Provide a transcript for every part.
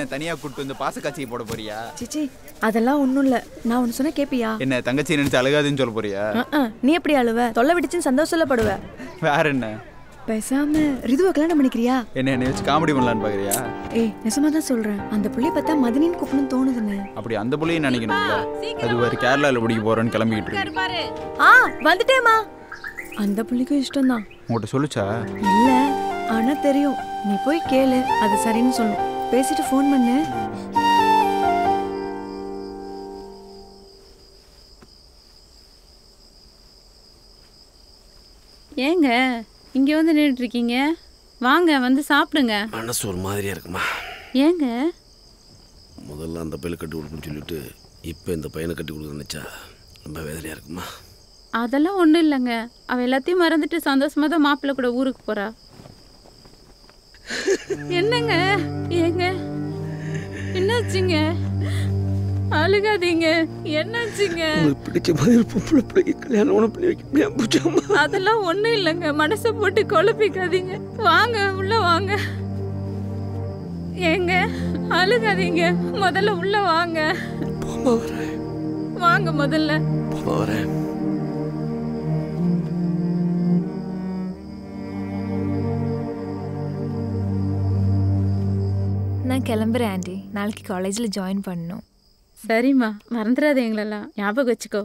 தனியா கூட்டு வந்து பாச காட்சிக்கு போட போறியா சிச்சி அதெல்லாம் ஒன்றும் இல்லை நான் ஒன்று சொன்னா கேப்பியா என்ன தங்கச்சி நினைச்சு அழுகாதுன்னு சொல்ல போறியா அஹ், நீ எப்படி அழுவ தொல்லை விடுச்சுன்னு சந்தோஷப்படப்படுவ வேற என்ன பேசாம ரிதுவை கல்யாணம் பண்ணிக்கிறியா என்ன என்னை வச்சு காமெடி பண்ணலான்னு பாக்குறியா ஏய் நிஜமா தான் சொல்றேன் அந்த புள்ளைய பார்த்தா மதனின்னு கூப்பிடணும்னு தோணுதுன்னு அப்படி அந்த புள்ளையும் நினைக்கணும்ல அது ஒரு கேரளால பிடிக்க போறேன்னு கிளம்பிக்கிட்டு இருக்கு ஆ வந்துட்டேமா அந்த புள்ளிக்கும் இஷ்டம் தான் உங்கள்கிட்ட சொல்லுச்சா இல்ல ஆனா தெரியும் நீ போய் கேளு அது சரின்னு சொல்லும் பேசிட்டு ஃபோன் பண்ணு ஏங்க இங்கே வந்து நின்றுட்டு இருக்கீங்க வாங்க வந்து சாப்பிடுங்க மனசு ஒரு மாதிரியா இருக்குமா ஏங்க முதல்ல அந்த பையனை கட்டி கொடுக்குன்னு சொல்லிட்டு இப்போ இந்த பையனை கட்டி கொடுக்க நினைச்சா ரொம்ப வேதனையா இருக்குமா அதெல்லாம் ஒன்றும் இல்லைங்க அவ எல்லாத்தையும் மறந்துட்டு சந்தோஷமா தான் மாப்பிள்ளை கூட ஊருக்கு போறா என்னங்க ஏங்க என்னாச்சுங்க அழுகாதீங்க என்னாச்சுங்க உங்களுக்கு பிடிச்ச மாதிரி பொம்பளை பிள்ளைக்கு கல்யாணம் ஒன்று பண்ணி வைக்க முடியாம போச்சாமா அதெல்லாம் ஒன்றும் இல்லைங்க மனசை போட்டு குழப்பிக்காதீங்க வாங்க உள்ள வாங்க ஏங்க அழுகாதீங்க முதல்ல உள்ள வாங்க போமா வரேன் வாங்க முதல்ல போமா வரேன் நான் கிளம்புறேன் ஆண்டி நாளைக்கு காலேஜில் ஜாயின் பண்ணணும் சரிம்மா மறந்துடாத எங்களெல்லாம் ஞாபகம் வச்சுக்கோ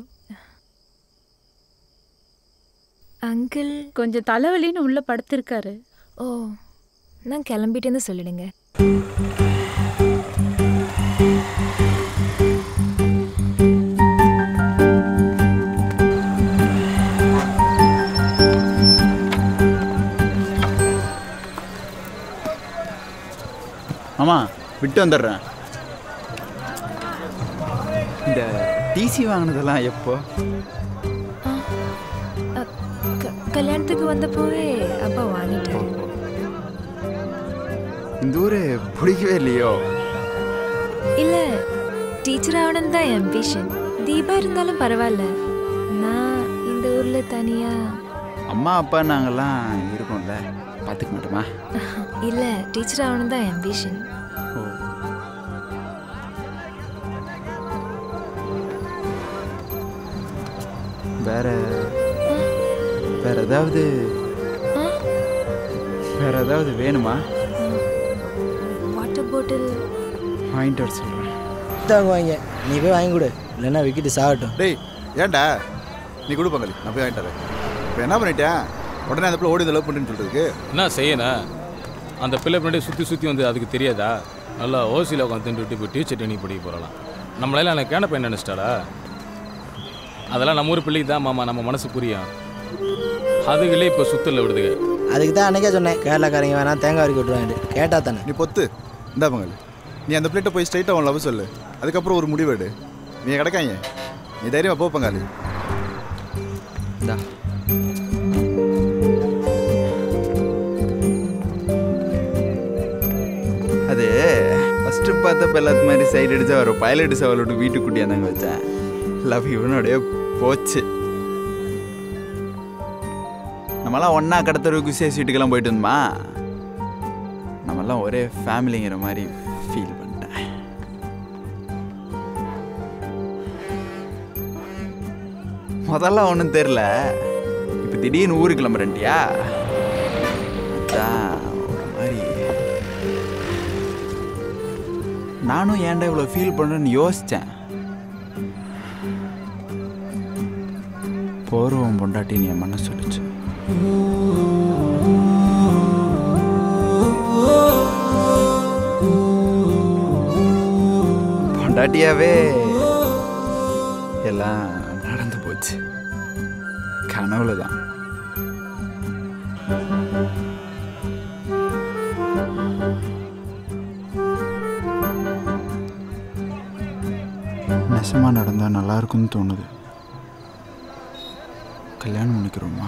அங்கிள் கொஞ்சம் தலைவலின்னு உள்ள படுத்திருக்காரு ஓ நான் கிளம்பிட்டேன்னு சொல்லிடுங்க ஆமா விட்டு வந்துடுறேன் இந்த டிசி வாங்கினதெல்லாம் எப்போ அ, க- கல்யாணத்துக்கு வந்தப்போவே அப்பா வாங்கிட்டாரு இந்த ஊரு பிடிக்கவே இல்லையோ இல்லை டீச்சர் ஆகணும் தான் என் ambition தீபா இருந்தாலும் பரவாயில்ல நான் இந்த ஊரில் தனியாக அம்மா அப்பா நாங்கெல்லாம் இருக்கோம்ல பார்த்துக்க மாட்டோமா இல்லை டீச்சர் ஆகணும் தான் ambition ஓ வேற வேற ஏதாவது வேற ஏதாவது வேணுமா வாட்டர் பாட்டில் வாங்கிட்டு வர சொல்கிறேன் வாங்குவாங்க நீ போய் வாங்கி கொடு இல்லைன்னா விக்கிட்டு சாகட்டும் டேய் ஏன்டா நீ கொடு பங்காளி நான் போய் வாங்கிட்டு வரேன் இப்போ என்ன பண்ணிட்டேன் உடனே அந்த பிள்ளை ஓடி லவ் பண்ணுன்னு சொல்றதுக்கு என்ன செய்யணும் அந்த பிள்ளை பின்னாடி சுற்றி சுற்றி வந்து அதுக்கு தெரியாதா நல்லா ஓசியில் உட்காந்து தின்னுட்டு இப்போ டீச்சர் ட்ரைனிங் படிக்க போகிறலாம் நம்மளால எனக்கு கேன பையன் நினச்சிட்டாடா அதெல்லாம் நம்ம ஊர் பிள்ளைக்கு தான் மாமா நம்ம மனசு புரியும் அதுகளே இப்போ சுத்தல விடுதுங்க அதுக்கு தான் அன்னைக்கே சொன்னேன் கேரளாக்காரங்க வேணா தேங்காய் வரைக்கும் விட்டுருவாங்க கேட்டா தானே நீ பொத்து இந்தா பங்காளி நீ அந்த பிள்ளைகிட்ட போய் ஸ்ட்ரைட்டாக அவன் லவ் சொல்லு அதுக்கப்புறம் ஒரு முடிவெடு நீ கிடக்காங்க நீ தைரியமா போ பங்காளி இந்தா அது ஃபஸ்ட்டு பார்த்தப்ப எல்லாத்து மாதிரி சைடு அடிச்சா ஒரு பைலட் சவாலோட வீட்டுக்கு கூட்டியாந்தாங்க வச்சேன் லவ் இவனோடய போச்சு நம்மலாம் ஒன்றா கடத்தருக்கு விசேஷ வீட்டுக்கெல்லாம் போயிட்டு வந்தோமா நம்மலாம் ஒரே ஃபேமிலிங்கிற மாதிரி ஃபீல் பண்ணிட்டேன் முதல்ல ஒன்றும் தெரில இப்போ திடீர்னு ஊருக்கு கிளம்புறேன்ட்டியா அதான் ஒரு மாதிரி நானும் ஏன்டா இவ்வளோ ஃபீல் பண்ணுறேன்னு யோசித்தேன் போர்வம் பொண்டாட்டின்னு என் மனசு சொல்லிச்சு பொண்டாட்டியாவே எல்லாம் நடந்து போச்சு கனவுல தான் நெசமா நடந்தா நல்லா இருக்கும்னு தோணுது கல்யாணம் பண்ணிக்கிறோமா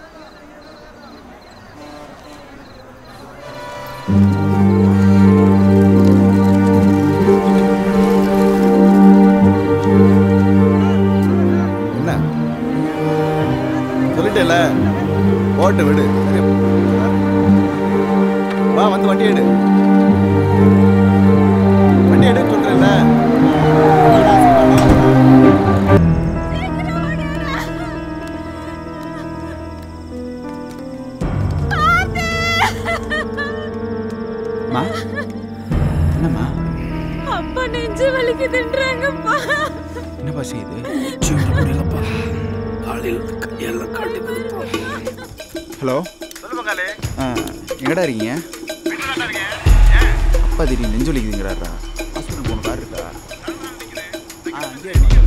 என்ன சொல்லிட்டேல ஓட்டு விடு சரி. வா வந்து வண்டி எடு என்னப்பா செய்யுது சின்ன முடியலப்பா காலையில் கையெல்லாம் காட்டுக்குதுப்பா ஹலோ ஆ எங்கடா இருக்கீங்க அப்பா திடீர்னு நெஞ்சு வலிக்குதுங்கிறாரா ஹாஸ்பிட்டல் போன கார் இருக்கா ஆ அங்கேயே இருக்கீங்க.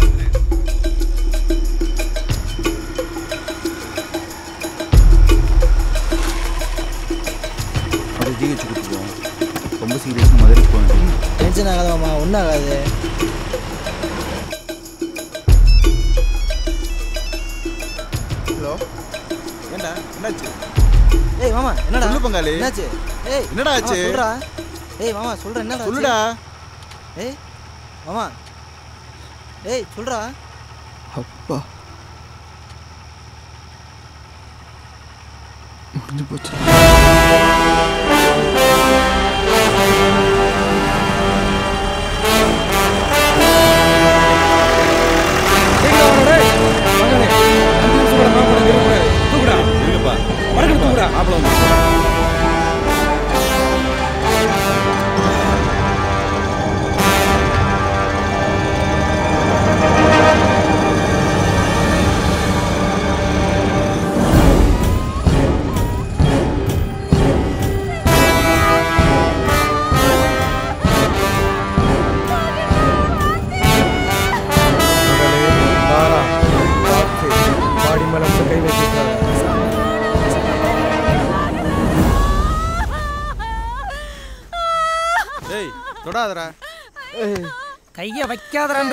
அப்படியே ஜிஹெச் கொடுத்துருவோம் ரொம்ப சீரியஸ் மதுரைக்கு போக வேண்டியது டென்ஷன் ஆகாத மாமா ஒன்றும் ஆகாது ஹலோ ஏண்டா என்னாச்சு ஏய் மாமா என்னடா சொல்லு பங்காளி. என்னாச்சு ஏய் என்னடா மாமா, ஆச்சு? சொல்றா ஏய் மாமா சொல்றேன் என்னடா ஆச்சு? சொல்லுடா ஏய் மாமா ஏய் சொல்றா அப்பா முடிஞ்சு போச்சு ஏய் தொடாதடா கைய வைக்காதன்ற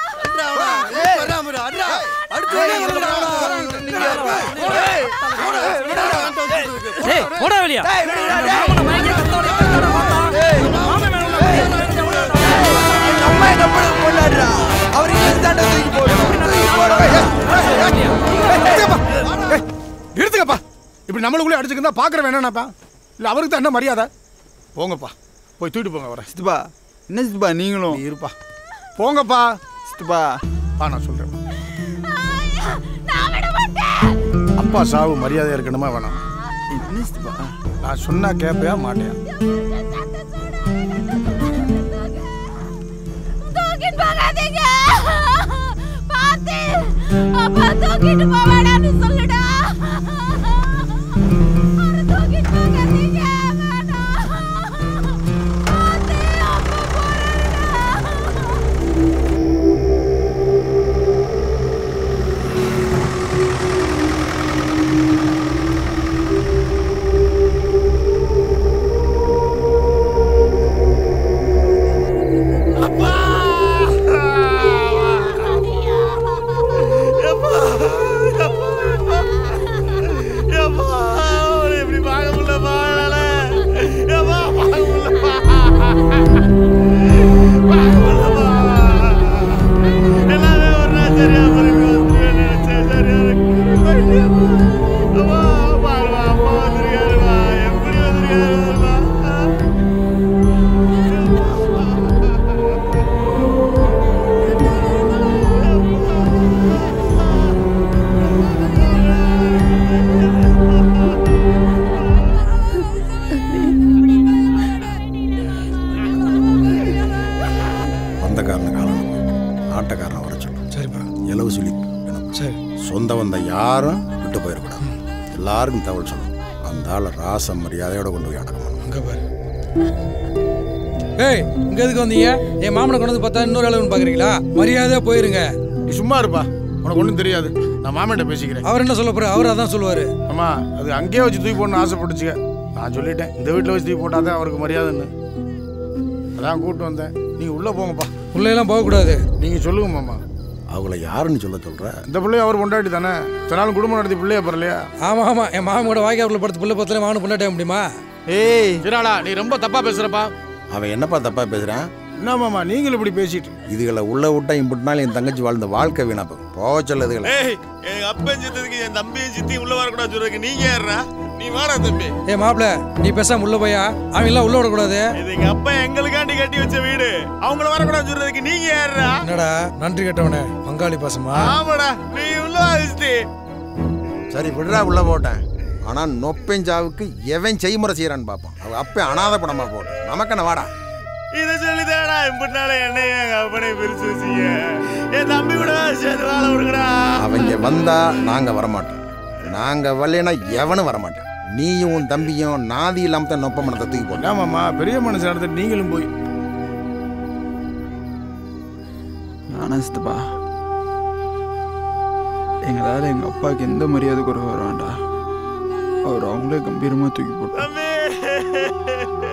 ஏய் போடா வெளியா நிறுத்துங்கப்பா இப்படி நம்மளுக்குள்ளே அடிச்சுக்கிருந்தா பார்க்குற வேணாப்பா இல்லை அவருக்கு தான் என்ன மரியாதை போங்கப்பா போய் தூக்கிட்டு போங்க வரேன் சித்துப்பா என்ன சித்துப்பா நீங்களும் நீ இருப்பா போங்கப்பா சித்துப்பா பா நான் சொல்கிறேன் அப்பா சாவு மரியாதை இருக்கணுமா வேணாம் என்ன சித்துப்பா நான் சொன்னா கேட்பையா மாட்டேயா தூக்கிட்டு போகாதீங்க பாத்து அப்பா தூக்கிட்டு போவாடான்னு சொல்லுடா அவரை தூக்கிட்டு போகாதீங்க வேணாம் பாத்து அப்பா போறாருடா வந்தக்காரனை காலணும் ஆட்டக்காரனை வர சொல்லு சரிப்பா இலவு சொல்லி சரி சொந்த வந்த யாரும் விட்டு போயிடக்கூடாது எல்லாருக்கும் தகவல் சொல்லணும் அந்த ஆளை ராச மரியாதையோட கொண்டு போய் அடக்கணும் அங்க பாரு ஏய் இங்க எதுக்கு வந்தீங்க என் மாமனை கொண்டு வந்து பார்த்தா இன்னொரு அளவுன்னு பாக்குறீங்களா மரியாதையா போயிருங்க நீ சும்மா இருப்பா உனக்கு ஒன்றும் தெரியாது நான் மாமன்ட்ட பேசிக்கிறேன் அவர் என்ன சொல்ல போறாரு அவர் அதான் சொல்லுவாரு அம்மா அது அங்கேயே வச்சு தூக்கி போடணும்னு ஆசைப்பட்டுச்சுக்க நான் சொல்லிட்டேன் இந்த வீட்டில் வச்சு தூக்கி போட்டாதான் அவருக்கு மரியாதைன்னு அதான் கூப்பிட்டு வந்தேன் நீங்கள் உள்ளே போங்கப்பா உள்ள எல்லாம் போக கூடாது நீங்கள் சொல்லுங்க மாமா அவங்கள யாருன்னு சொல்ல சொல்ற இந்த பிள்ளைய அவர் கொண்டாடி தானே இத்தனை நாள் குடும்பம் நடத்தி பிள்ளைய பரலையா ஆமா ஆமா என் மாமன் கூட வாய்க்காப்புல படுத்து புள்ள பத்துல மாவனு புண்ணாட்ட முடியுமா ஏய் சிராளா நீ ரொம்ப தப்பா பேசுறப்பா அவன் என்னப்பா தப்பா பேசுறான் என்ன மாமா நீங்களும் இப்படி பேசிட்டு இதுகளை உள்ள விட்டா இம்புட்டினாலும் என் தங்கச்சி வாழ்ந்த வாழ்க்கை வீணா போகும் போக சொல்ல இதுகளை ஏய் எங்க அப்பன் சித்ததுக்கு என் தம்பியும் சித்தி உள்ள வரக்கூடாது சொல்றதுக்கு நீங்க ஏறா நீ வாடா தம்பி ஏ மாப்பிள நீ பேசாம உள்ள போயா அவன் எல்லாம் உள்ள விடக்கூடாது இது எங்க அப்பா எங்களுக்காண்டி கட்டி வச்ச வீடு அவங்கள வரக்கூடாது சொல்றதுக்கு நீங்க ஏறா என்னடா நன்றி கட்டவனே பங்காளி பாசமா ஆமாடா நீ உள்ள வச்சுட்டு சரி விடுறா உள்ள போட்டேன் ஆனா நொப்பெஞ்சாவுக்கு எவன் செய்முறை செய்யறான்னு பார்ப்போம் அவ அப்ப அனாத படமா போட்டேன் நமக்கு என்ன வாடா இதை சொல்லிதாடா இப்படினால என்னைய எங்க அப்பனை பிரிச்சு வச்சீங்க என் தம்பி கூட சேர்த்து வாழ விடுங்கடா அவங்க வந்தா நாங்க வரமாட்டோம் நாங்க வரலைன்னா எவனும் வரமாட்டேன் நீயும் உன் தம்பியும் நாதி இல்லாம தான் நொப்ப மனத்தை தூக்கி போட்டோம் ஆமாம்மா பெரிய மனுஷன் நடந்துட்டு நீங்களும் போய் நானா சித்தப்பா எங்களால் எங்கள் அப்பாவுக்கு எந்த மரியாதை குறைவு வர வேண்டாம் அவர் அவங்களே கம்பீரமாக தூக்கி போட்டார்